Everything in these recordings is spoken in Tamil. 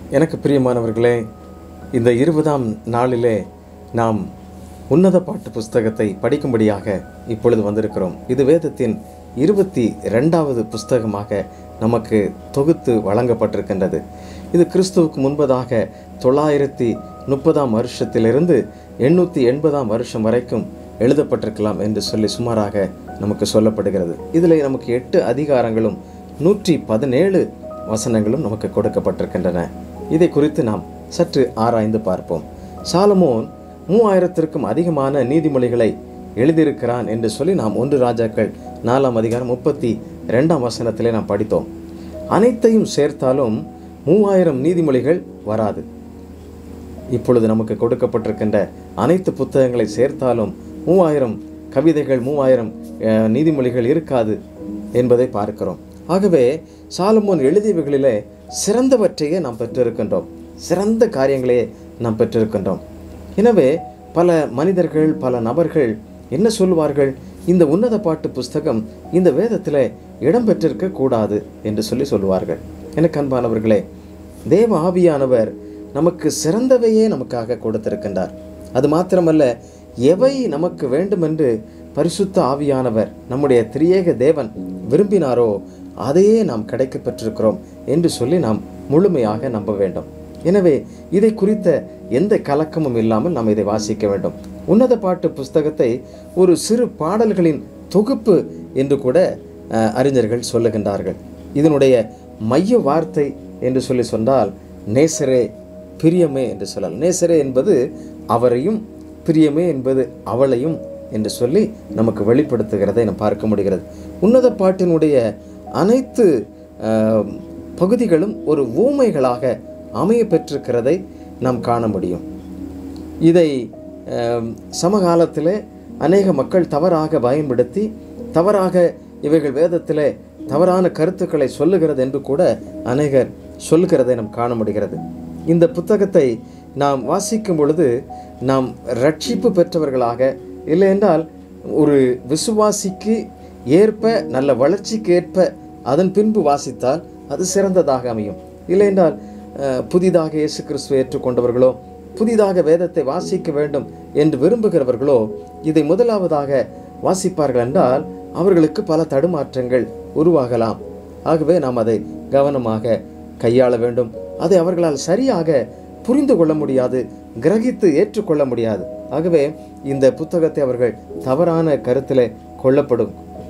எனக்கு பிரியமானவர்களே இந்த இருபதாம் நாளிலே நாம் உன்னத பாட்டு புஸ்தகத்தை படிக்கும்படியாக இப்பொழுது வந்திருக்கிறோம் இது வேதத்தின் இருபத்தி ரெண்டாவது புஸ்தகமாக நமக்கு தொகுத்து வழங்கப்பட்டிருக்கின்றது இது கிறிஸ்துவுக்கு முன்பதாக தொள்ளாயிரத்தி முப்பதாம் வருஷத்திலிருந்து எண்ணூற்றி எண்பதாம் வருஷம் வரைக்கும் எழுதப்பட்டிருக்கலாம் என்று சொல்லி சுமாராக நமக்கு சொல்லப்படுகிறது இதில் நமக்கு எட்டு அதிகாரங்களும் நூற்றி பதினேழு வசனங்களும் நமக்கு கொடுக்கப்பட்டிருக்கின்றன இதை குறித்து நாம் சற்று ஆராய்ந்து பார்ப்போம் சாலமோன் மூவாயிரத்திற்கும் அதிகமான நீதிமொழிகளை எழுதியிருக்கிறான் என்று சொல்லி நாம் ஒன்று ராஜாக்கள் நாலாம் அதிகாரம் முப்பத்தி ரெண்டாம் வசனத்திலே நாம் படித்தோம் அனைத்தையும் சேர்த்தாலும் மூவாயிரம் நீதிமொழிகள் வராது இப்பொழுது நமக்கு கொடுக்கப்பட்டிருக்கின்ற அனைத்து புத்தகங்களை சேர்த்தாலும் மூவாயிரம் கவிதைகள் மூவாயிரம் அஹ், நீதிமொழிகள் இருக்காது என்பதை பார்க்கிறோம் ஆகவே சாலமோன் எழுதியவைகளிலே சிறந்தவற்றையே நாம் பெற்றிருக்கின்றோம் சிறந்த காரியங்களையே நாம் பெற்றிருக்கின்றோம் எனவே பல மனிதர்கள் பல நபர்கள் என்ன சொல்லுவார்கள் இந்த உன்னத பாட்டு புஸ்தகம் இந்த வேதத்தில் இடம் பெற்றிருக்க கூடாது என்று சொல்லி சொல்லுவார்கள் எனக்கு அன்பானவர்களே தேவ ஆவியானவர் நமக்கு சிறந்தவையே நமக்காக கொடுத்திருக்கின்றார் அது மாத்திரமல்ல எவை நமக்கு வேண்டுமென்று பரிசுத்த ஆவியானவர் நம்முடைய திரியேக தேவன் விரும்பினாரோ அதையே நாம் கிடைக்க பெற்றிருக்கிறோம் என்று சொல்லி நாம் முழுமையாக நம்ப வேண்டும் எனவே இதை குறித்த எந்த கலக்கமும் இல்லாமல் நாம் இதை வாசிக்க வேண்டும் உன்னத பாட்டு புஸ்தகத்தை ஒரு சிறு பாடல்களின் தொகுப்பு என்று கூட அஹ், அறிஞர்கள் சொல்லுகின்றார்கள் இதனுடைய மைய வார்த்தை என்று சொல்லி சொன்னால் நேசரே பிரியமே என்று சொல்லலாம் நேசரே என்பது அவரையும் பிரியமே என்பது அவளையும் என்று சொல்லி நமக்கு வெளிப்படுத்துகிறதை நாம் பார்க்க முடிகிறது உன்னத பாட்டினுடைய அனைத்து அஹ், பகுதிகளும் ஒரு ஊமைகளாக அமைய பெற்றிருக்கிறதை நாம் காண முடியும் இதை அஹ், சமகாலத்தில் அநேக மக்கள் தவறாக பயன்படுத்தி தவறாக இவைகள் வேதத்திலே தவறான கருத்துக்களை சொல்லுகிறது என்று கூட அநேகர் சொல்லுகிறதை நாம் காண முடிகிறது இந்த புத்தகத்தை நாம் வாசிக்கும் பொழுது நாம் ரட்சிப்பு பெற்றவர்களாக இல்லை என்றால் ஒரு விசுவாசிக்கு ஏற்ப நல்ல வளர்ச்சிக்கு ஏற்ப அதன் பின்பு வாசித்தால் அது சிறந்ததாக அமையும் இல்லை என்றால் அஹ், புதிதாக இயேசு கிறிஸ்துவை ஏற்றுக்கொண்டவர்களோ புதிதாக வேதத்தை வாசிக்க வேண்டும் என்று விரும்புகிறவர்களோ இதை முதலாவதாக வாசிப்பார்கள் என்றால் அவர்களுக்கு பல தடுமாற்றங்கள் உருவாகலாம் ஆகவே நாம் அதை கவனமாக கையாள வேண்டும் அதை அவர்களால் சரியாக புரிந்து கொள்ள முடியாது கிரகித்து ஏற்றுக்கொள்ள முடியாது ஆகவே இந்த புத்தகத்தை அவர்கள் தவறான கருத்தில் கொள்ளப்படும்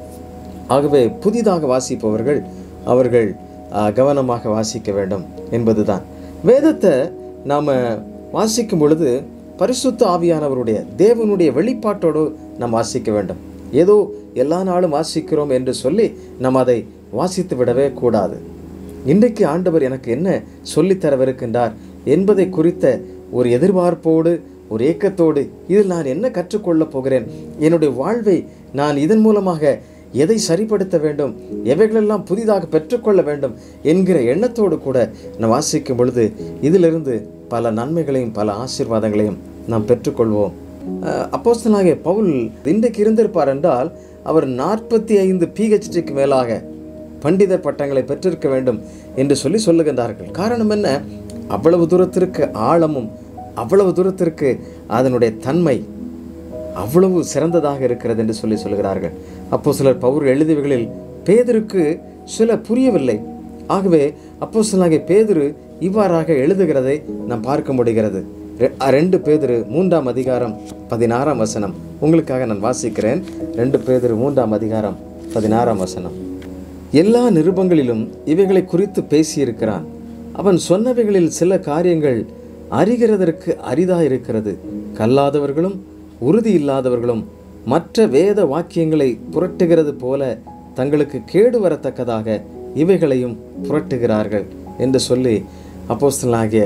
ஆகவே புதிதாக வாசிப்பவர்கள் அவர்கள் ஆ, கவனமாக வாசிக்க வேண்டும் என்பதுதான் வேதத்தை நாம் வாசிக்கும் பொழுது பரிசுத்த ஆவியானவருடைய தேவனுடைய வெளிப்பாட்டோடு நாம் வாசிக்க வேண்டும் ஏதோ எல்லா நாளும் வாசிக்கிறோம் என்று சொல்லி நாம் அதை வாசித்து விடவே கூடாது இன்றைக்கு ஆண்டவர் எனக்கு என்ன சொல்லித்தரவிருக்கின்றார் என்பதை குறித்த ஒரு எதிர்பார்ப்போடு ஒரு ஏக்கத்தோடு இதில் நான் என்ன கற்றுக்கொள்ளப் போகிறேன் என்னுடைய வாழ்வை நான் இதன் மூலமாக எதை சரிப்படுத்த வேண்டும் எவைகளெல்லாம் புதிதாக பெற்றுக்கொள்ள வேண்டும் என்கிற எண்ணத்தோடு கூட நான் வாசிக்கும் பொழுது இதிலிருந்து பல நன்மைகளையும் பல ஆசீர்வாதங்களையும் நாம் பெற்றுக்கொள்வோம் அப்போஸ்தலனாகிய பவுல் இன்றைக்கு இருந்திருப்பார் என்றால் அவர் நாற்பத்தி ஐந்து பிஹெச்டிக்கு மேலாக பண்டிதர் பட்டங்களை பெற்றிருக்க வேண்டும் என்று சொல்லி சொல்லுகின்றார்கள் காரணம் என்ன அவ்வளவு தூரத்திற்கு ஆழமும் அவ்வளவு தூரத்திற்கு அதனுடைய தன்மை அவ்வளவு சிறந்ததாக இருக்கிறது என்று சொல்லி சொல்கிறார்கள் அப்போ சிலர் பவுர் எழுதியவைகளில் பேதருக்கு சில புரியவில்லை ஆகவே அப்போ சிலாகிய பேதுரு இவ்வாறாக எழுதுகிறதை நாம் பார்க்க முடிகிறது ரெ- ரெண்டு பேதுரு மூன்றாம் அதிகாரம் பதினாறாம் வசனம் உங்களுக்காக நான் வாசிக்கிறேன் ரெண்டு பேதுரு மூன்றாம் அதிகாரம் பதினாறாம் வசனம் எல்லா நிருபங்களிலும் இவைகளை குறித்து பேசியிருக்கிறான் அவன் சொன்னவைகளில் சில காரியங்கள் அறிகிறதற்கு அரிதாயிருக்கிறது கல்லாதவர்களும் உறுதி இல்லாதவர்களும் மற்ற வேத வாக்கியங்களை புரட்டுகிறது போல தங்களுக்கு கேடு வரத்தக்கதாக இவைகளையும் புரட்டுகிறார்கள் என்று சொல்லி அப்போஸ்தலனாகிய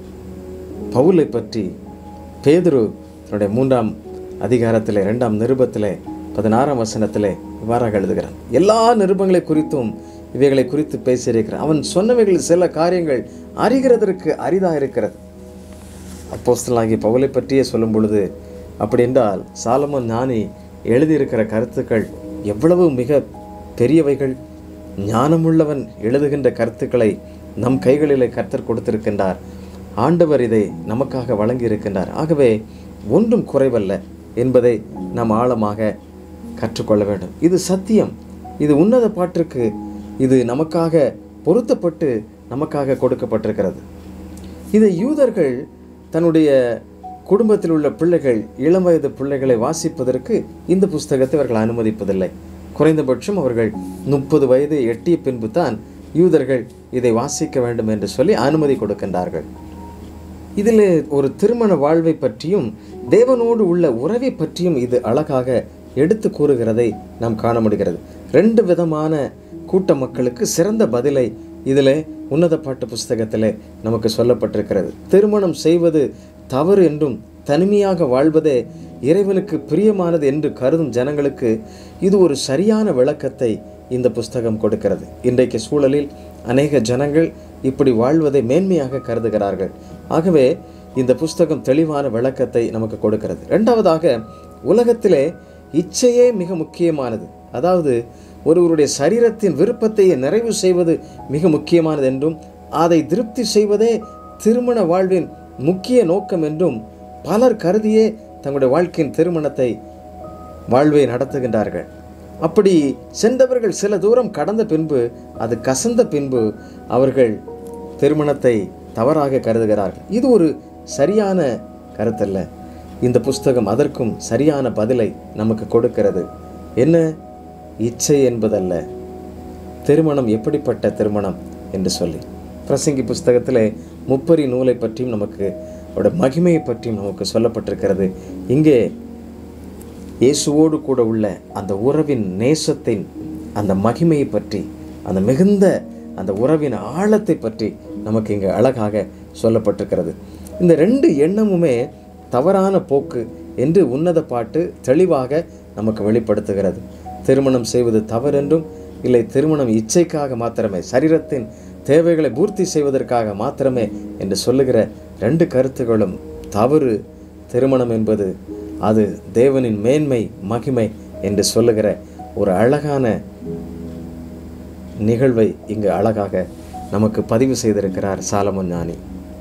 பவுலை பற்றி பேதுரு தன்னுடைய மூன்றாம் அதிகாரத்தில் இரண்டாம் நிருபத்திலே பதினாறாம் வசனத்திலே இவ்வாறாக எழுதுகிறான் எல்லா நிருபங்களை குறித்தும் இவைகளை குறித்து பேசியிருக்கிறான் அவன் சொன்னவைகளில் சில காரியங்கள் அறிகிறதற்கு அரிதாக இருக்கிறது அப்போஸ்தலனாகிய பவுலை பற்றியே சொல்லும் பொழுது அப்படி என்றால் சாலமன் ஞானி எழுதியிருக்கிற கருத்துக்கள் எவ்வளவு மிக பெரியவைகள் ஞானமுள்ளவன் எழுதுகின்ற கருத்துக்களை நம் கைகளிலே கர்த்தர் கொடுத்திருக்கின்றார் ஆண்டவர் இதை நமக்காக வழங்கி இருக்கின்றார் ஆகவே ஒன்றும் குறைவல்ல என்பதை நாம் ஆழமாக கற்றுக்கொள்ள வேண்டும் இது சத்தியம் இது உன்னத பாட்டிற்கு இது நமக்காக பொருத்தப்பட்டு நமக்காக கொடுக்கப்பட்டிருக்கிறது இதை யூதர்கள் தன்னுடைய குடும்பத்தில் உள்ள பிள்ளைகள் இளம் வயது பிள்ளைகளை வாசிப்பதற்கு இந்த புஸ்தகத்தை அவர்கள் அனுமதிப்பதில்லை குறைந்தபட்சம் அவர்கள் முப்பது வயது எட்டிய பின்பு தான் யூதர்கள் இதை வாசிக்க வேண்டும் என்று சொல்லி அனுமதி கொடுக்கின்றார்கள் இதில் ஒரு திருமண வாழ்வை பற்றியும் தேவனோடு உள்ள உறவை பற்றியும் இது அழகாக எடுத்து கூறுகிறதை நாம் காண முடிகிறது ரெண்டு விதமான கூட்ட மக்களுக்கு சிறந்த பதிலை இதில் உன்னத பாட்டு புஸ்தகத்தில் நமக்கு சொல்லப்பட்டிருக்கிறது திருமணம் செய்வது தவறு என்றும் தனிமையாக வாழ்வதே இறைவனுக்கு பிரியமானது என்று கருதும் ஜனங்களுக்கு இது ஒரு சரியான விளக்கத்தை இந்த புஸ்தகம் கொடுக்கிறது இன்றைக்கு சூழலில் அநேக ஜனங்கள் இப்படி வாழ்வதை மேன்மையாக கருதுகிறார்கள் ஆகவே இந்த புஸ்தகம் தெளிவான விளக்கத்தை நமக்கு கொடுக்கிறது ரெண்டாவதாக உலகத்திலே இச்சையே மிக முக்கியமானது அதாவது ஒருவருடைய சரீரத்தின் விருப்பத்தை நிறைவு செய்வது மிக முக்கியமானது என்றும் அதை திருப்தி செய்வதே திருமண வாழ்வின் முக்கிய நோக்கம் என்றும் பலர் கருதியே தங்களுடைய வாழ்க்கையின் திருமணத்தை வாழ்வை நடத்துகின்றார்கள் அப்படி சென்றவர்கள் சில தூரம் கடந்த பின்பு அது கசந்த பின்பு அவர்கள் திருமணத்தை தவறாக கருதுகிறார்கள் இது ஒரு சரியான கருத்தல்ல இந்த புஸ்தகம் அதற்கும் சரியான பதிலை நமக்கு கொடுக்கிறது என்ன இச்சை என்பதல்ல திருமணம் எப்படிப்பட்ட திருமணம் என்று சொல்லி பிரசங்கி புஸ்தகத்தில் முப்பரி நூலை பற்றியும் நமக்கு அவரோட மகிமையை பற்றியும் நமக்கு சொல்லப்பட்டிருக்கிறது இங்கே இயேசுவோடு கூட உள்ள அந்த உறவின் நேசத்தின் அந்த மகிமையை பற்றி அந்த மிகுந்த அந்த உறவின் ஆழத்தை பற்றி நமக்கு இங்கே அழகாக சொல்லப்பட்டிருக்கிறது இந்த ரெண்டு எண்ணமுமே தவறான போக்கு என்று உன்னத பாட்டு தெளிவாக நமக்கு வெளிப்படுத்துகிறது திருமணம் செய்வது தவறென்றும் இல்லை திருமணம் இச்சைக்காக மாத்திரமே சரீரத்தின் தேவைகளை பூர்த்தி செய்வதற்காக மாத்திரமே என்று சொல்லுகிற ரெண்டு கருத்துகளும் தவறு திருமணம் என்பது அது தேவனின் மேன்மை மகிமை என்று சொல்லுகிற ஒரு அழகான நிகழ்வை இங்கு அழகாக நமக்கு பதிவு செய்திருக்கிறார் சாலமன் ஞானி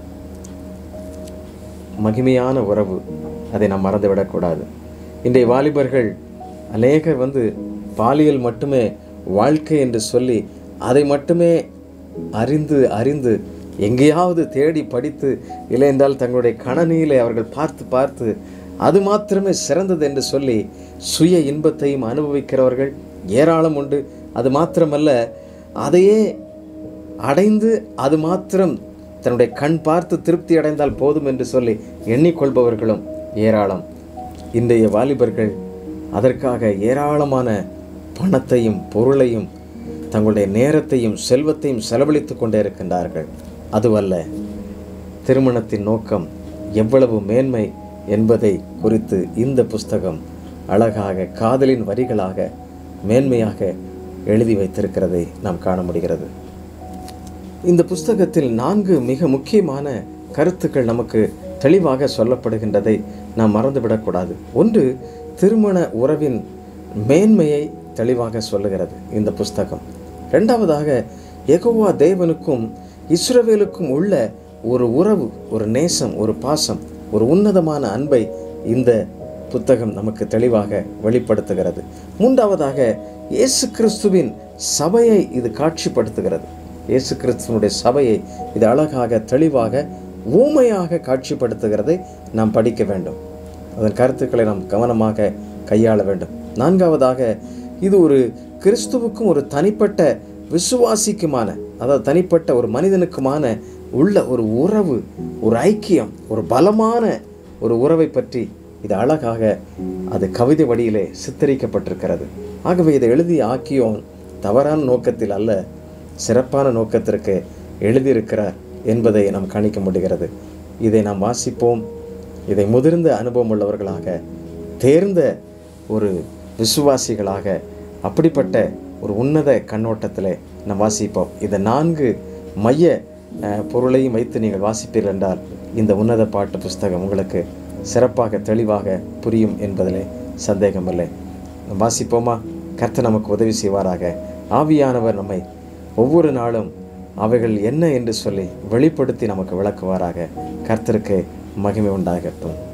மகிமையான உறவு அதை நாம் மறந்துவிடக்கூடாது இன்றைய வாலிபர்கள் அநேகர் வந்து பாலியல் மட்டுமே வாழ்க்கை என்று சொல்லி அதை மட்டுமே அறிந்து அறிந்து எங்கேயாவது தேடி படித்து இல்லை என்றால் தங்களுடைய கணனியிலே அவர்கள் பார்த்து பார்த்து அது மாத்திரமே சிறந்தது என்று சொல்லி சுய இன்பத்தையும் அனுபவிக்கிறவர்கள் ஏராளம் உண்டு அது மாத்திரமல்ல அதையே அடைந்து அது மாத்திரம் தன்னுடைய கண் பார்த்து திருப்தி அடைந்தால் போதும் என்று சொல்லி எண்ணிக்கொள்பவர்களும் ஏராளம் இன்றைய வாலிபர்கள் அதற்காக ஏராளமான பணத்தையும் பொருளையும் தங்களுடைய நேரத்தையும் செல்வத்தையும் செலவழித்து கொண்டே இருக்கின்றார்கள் அதுவல்ல திருமணத்தின் நோக்கம் எவ்வளவு மேன்மை என்பதை குறித்து இந்த புஸ்தகம் அழகாக காதலின் வரிகளாக மேன்மையாக எழுதி வைத்திருக்கிறதை நாம் காண முடிகிறது இந்த புஸ்தகத்தில் நான்கு மிக முக்கியமான கருத்துக்கள் நமக்கு தெளிவாக சொல்லப்படுகின்றதை நாம் மறந்துவிடக்கூடாது ஒன்று திருமண உறவின் மேன்மையை தெளிவாக சொல்லுகிறது இந்த புஸ்தகம் ரெண்டாவதாக எகோவா தேவனுக்கும் இஸ்ரவேலுக்கும் உள்ள ஒரு உறவு ஒரு நேசம் ஒரு பாசம் ஒரு உன்னதமான அன்பை இந்த புத்தகம் நமக்கு தெளிவாக வெளிப்படுத்துகிறது மூன்றாவதாக இயேசு கிறிஸ்துவின் சபையை இது காட்சிப்படுத்துகிறது இயேசு கிறிஸ்துவனுடைய சபையை இது அழகாக தெளிவாக ஊமையாக காட்சிப்படுத்துகிறதை நாம் படிக்க வேண்டும் அதன் கருத்துக்களை நாம் கவனமாக கையாள வேண்டும் நான்காவதாக இது ஒரு கிறிஸ்துவுக்கும் ஒரு தனிப்பட்ட விசுவாசிக்குமான அதாவது தனிப்பட்ட ஒரு மனிதனுக்குமான உள்ள ஒரு உறவு ஒரு ஐக்கியம் ஒரு பலமான ஒரு உறவை பற்றி இது அழகாக அது கவிதை வடியிலே சித்தரிக்கப்பட்டிருக்கிறது ஆகவே இதை எழுதி ஆக்கியோன் தவறான நோக்கத்தில் அல்ல சிறப்பான நோக்கத்திற்கு எழுதியிருக்கிறார் என்பதை நாம் கணிக்க முடிகிறது இதை நாம் வாசிப்போம் இதை முதிர்ந்த அனுபவம் உள்ளவர்களாக தேர்ந்த ஒரு விசுவாசிகளாக அப்படிப்பட்ட ஒரு உன்னத கண்ணோட்டத்தில் நாம் வாசிப்போம் இந்த நான்கு மைய அஹ், பொருளையும் வைத்து நீங்கள் வாசிப்பீர்கள் என்றால் இந்த உன்னத பாட்டு புஸ்தகம் உங்களுக்கு சிறப்பாக தெளிவாக புரியும் என்பதிலே சந்தேகமில்லை நாம் வாசிப்போமா கர்த்தர் நமக்கு உதவி செய்வாராக ஆவியானவர் நம்மை ஒவ்வொரு நாளும் அவைகள் என்ன என்று சொல்லி வெளிப்படுத்தி நமக்கு விளக்குவாராக கர்த்தருக்கு மகிமை உண்டாகட்டும்